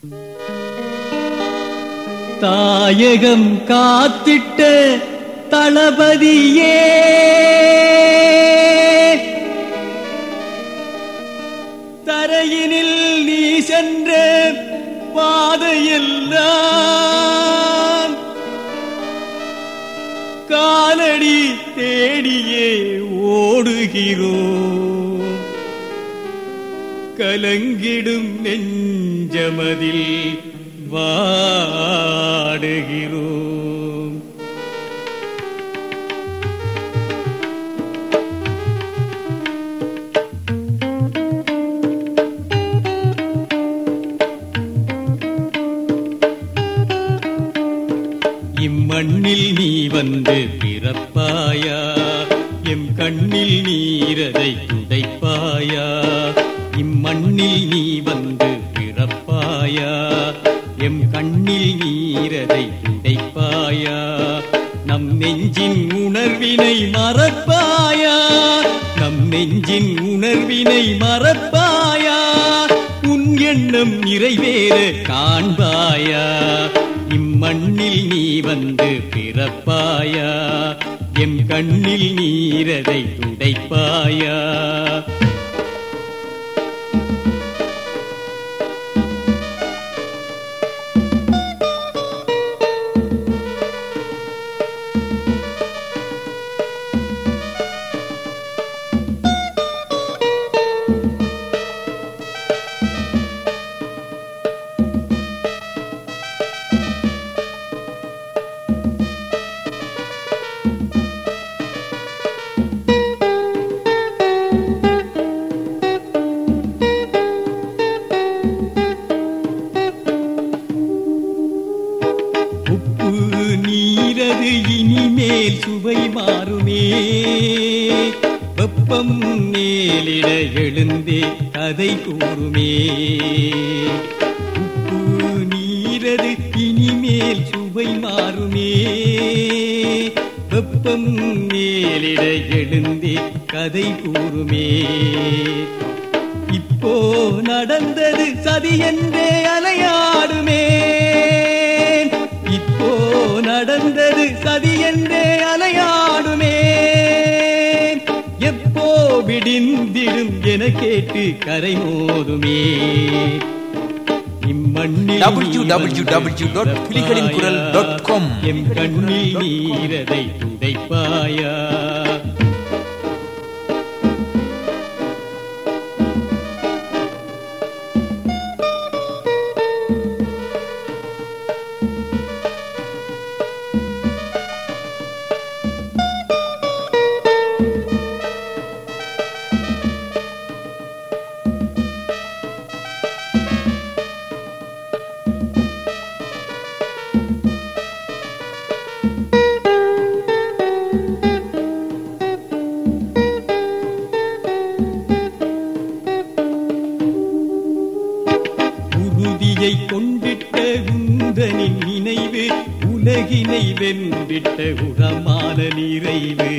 தாயகம் காத்திட்ட தளபதியே தரையினில் நீ சென்ற பாதையெல்லாம் காலடி தேடியே ஓடுகிறோம் கலங்கிடும் நெஞ்சமதில் வாடுகிறோம் இம்மண்ணில் நீ வந்து பிறப்பாயா எம் கண்ணில் நீரதை துடைப்பாயா இம்மண்ணில் நீ வந்து பிறப்பாயா எம் கண்ணில் நீரதை துடைப்பாயா நம் நெஞ்சின் உணர்வினை மறப்பாயா நம் நெஞ்சின் உணர்வினை மறப்பாயா உன் எண்ணம் நிறைவேற காண்பாயா இம்மண்ணில் நீ வந்து பிறப்பாயா எம் கண்ணில் நீரதை துடைப்பாயா உப்பு நீரது இனிமேல் சுவை மாறுமே வெப்பம் மேலிட எழுந்தே கதை கூறுமே உப்பு நீரது இனிமேல் சுவை மாறுமே வெப்பம் மேலிட எழுந்தே கதை கூறுமே இப்போ நடந்தது சதி என்றே அலையாடுமே இப்போ நடந்தது சதி என்றே அலையாடுமே எப்போ விடிந்திடும் என கேட்டு கரை மோதுமே இம்மண்ணில் www.புலிகளின்குரல்.com எம் கண்ணில் நீரதை துடைப்பாயா உறுதியை கொண்டிட்ட உந்தனின் நினைவு உலகினை வென்றிட்ட உரமான நிறைவு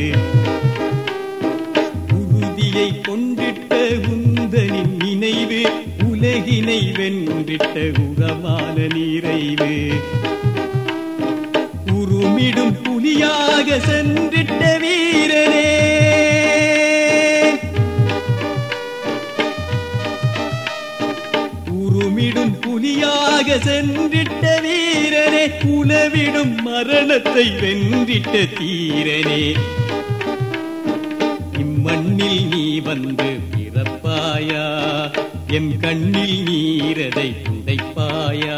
உறுதியை கொண்டிட்ட உந்தனின் நினைவு உலகினை வென்றிட்ட உரமான நிறைவு உருமிடும் புலியாக சென்றிட்ட வீரனே உருமிடும் புலியாக சென்றிட்ட வீரனே உணவிடும் மரணத்தை வென்றிட்ட தீரனே இம்மண்ணில் நீ வந்து பிறப்பாயா எம் கண்ணில் நீரதை துடைப்பாயா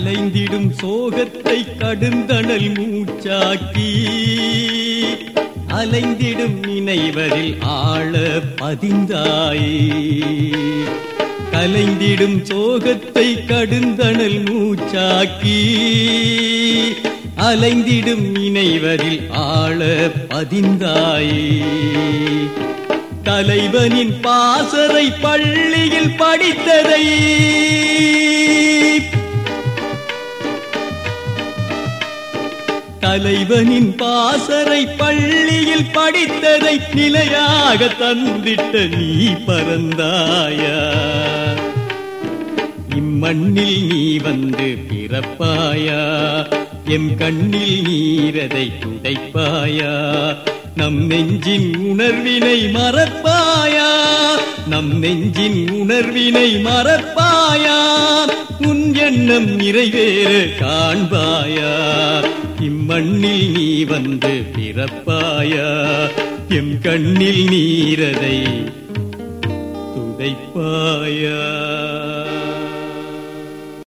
கலைந்திடும் சோகத்தை கடுந்தணல் மூச்சாக்கி அலைந்திடும் நினைவதில் ஆழ பதிந்தாயே கலைந்திடும் சோகத்தை கடுந்தணல் மூச்சாக்கி அலைந்திடும் நினைவதில் ஆழ பதிந்தாயே தலைவனின் பாசறை பள்ளியில் படித்ததை தலைவனின் பாசறை பள்ளியில் படித்ததை நிலையாக தந்திட்ட நீ பறந்தாயா இம்மண்ணில் நீ வந்து பிறப்பாயா எம் கண்ணில் நீரதை துடைப்பாயா நம் நெஞ்சின் உணர்வினை மறப்பாயா நம் நெஞ்சின் உணர்வினை மறப்பாயா உன் எண்ணம் நிறைவேற காண்பாயா இம்மண்ணில் நீ வந்து பிறப்பாயா எம் கண்ணில் நீரதை துடைப்பாயா